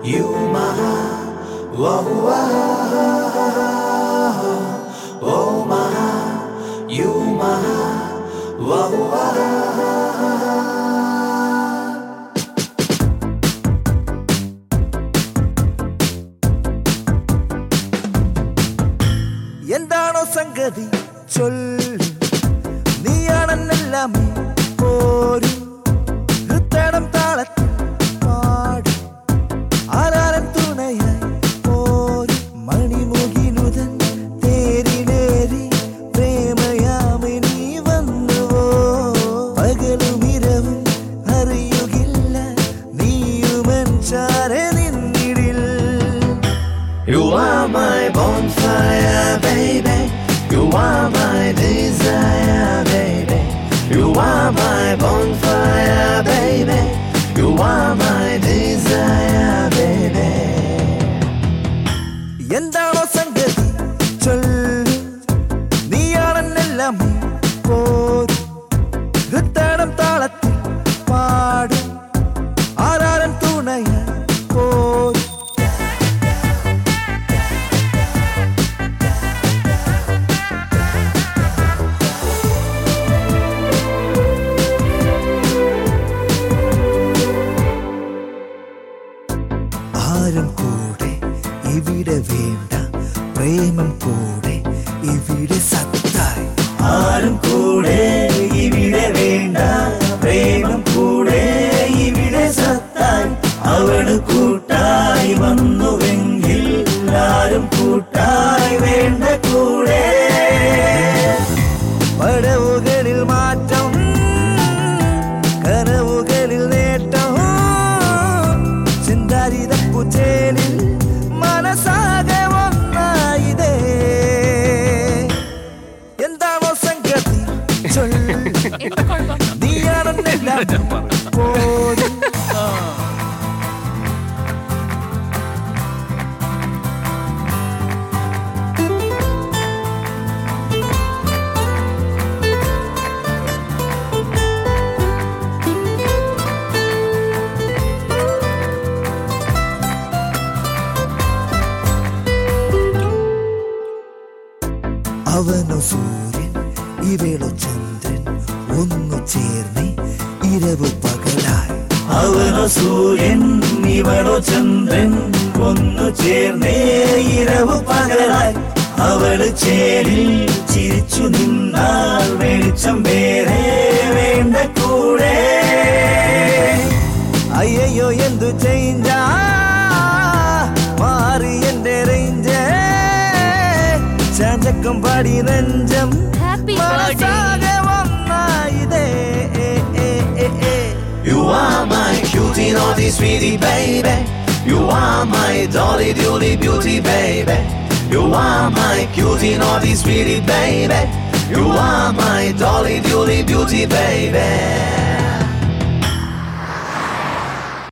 You my, oh, oh, oh my, you my, oh, oh. എന്താണോ സംഗതി ചൊല്ലു നീയാണെന്നെല്ലാമേ പോരും ഹൃത്തടം താളത്തിൽ പാടും ആരാരൻ തുണയായി പോരും മണിമുകിലുതൻ തേരിലേറി പ്രേമയാമിനി വന്നുവോ പകലും ഇരവും അറിയുകില്ല നീയുമൻ ചാരെ നിന്നിടിൽ You are my bonfire, baby. You are my desire, baby. You are my bonfire, baby. You are my desire, baby. എന്താണോ സംഗതി ചൊല്ലു നീയാണെന്നെല്ലാം പോരും ഹൃത്തടം താളത്തിൽ പാടും ആരാരൻ തുണയായി പോരും ആരും കൂടെ ഇവിടെ വേണ്ട പ്രേമം കൂടെ ഇവിടെ സത്തായി ആരും കൂടെ ഇവിടെ വേണ്ട പ്രേമം കൂടെ ഇവിടെ സത്താൻ അവള് കൂട്ടായി വന്നുവെങ്കിൽ ആരും കൂട്ടായി വേണ്ട കൂടെ പടവുകളിൽ മാറ്റം കനവുകളിൽ നേട്ടം ചിന്താരിതപ്പുചേലിൽ മനസ്സാകെ ഒന്നായിതേ എന്താണോ സംഗതി ചൊല്ലു നീയാണെന്നെല്ലാം പോരും അവനു സൂര്യൻ ഇവളു ചന്ദ്രൻ ഒന്നു ചേർന്ന് ഇരവ് പകലായി അവനോ സൂര്യൻ ഇവളോ ചന്ദ്രൻ ഒന്നു ചേർന്നേ ഇരവ് പകലായി അവള് ചേരിൽ ചിരിച്ചു നിന്നാൽ വെളിച്ചം വേറെ വേണ്ട കൂടെ അയ്യോ എന്തു ചേഞ്ചാ മാറി എന്റെ റേഞ്ച് ചാഞ്ചക്കം പാടി നെഞ്ചം Happy മനസ്സാകെ ഒന്നായിതേ ഏ, ഏ, ഏ, ഏ. You are my cutie naughty sweetie baby You are my dolly doody beauty baby You are my cutie naughty sweetie baby You are my dolly doody beauty baby